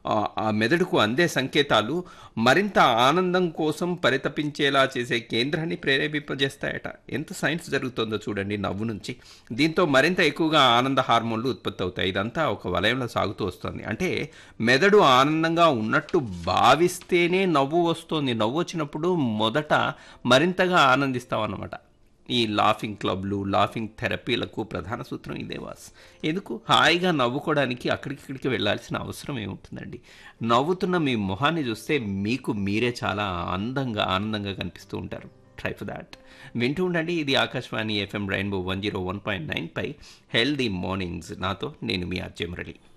ఆ- ఆ మెదడుకు అందే సంకేతాలు మరింత ఆనందం కోసం పరితపించేలా చేసే కేంద్రాన్ని ప్రేరేపింపజేస్తాయట ఎంత సైన్స్ జరుగుతుందో చూడండి నవ్వు నుంచి దీంతో మరింత ఎక్కువగా ఆనంద హార్మోన్లు ఉత్పత్తి అవుతాయి ఇదంతా ఒక వలయంలో సాగుతూ వస్తుంది అంటే మెదడు ఆనందంగా ఉన్నట్టు భావిస్తేనే నవ్వు వస్తుంది నవ్వు వచ్చినప్పుడు మొదట మరింతగా ఆనందిస్తాం అన్నమాట ఈ లాఫింగ్ క్లబ్లు లాఫింగ్ థెరపీలకు ప్రధాన సూత్రం ఇదే వాస్ ఎందుకు హాయిగా నవ్వుకోవడానికి అక్కడికి ఇక్కడికి వెళ్ళాల్సిన అవసరం ఏముంటుందండి నవ్వుతున్న మీ మొహాన్ని చూస్తే మీకు మీరే చాలా అందంగా ఆనందంగా కనిపిస్తూ ఉంటారు ట్రై ఫర్ దాట్ వింటూ ఉండండి ఇది Akashvani FM Rainbow one zero one point nine పై హెల్దీ మార్నింగ్స్ నాతో నేను మీ ఆర్జే మురళి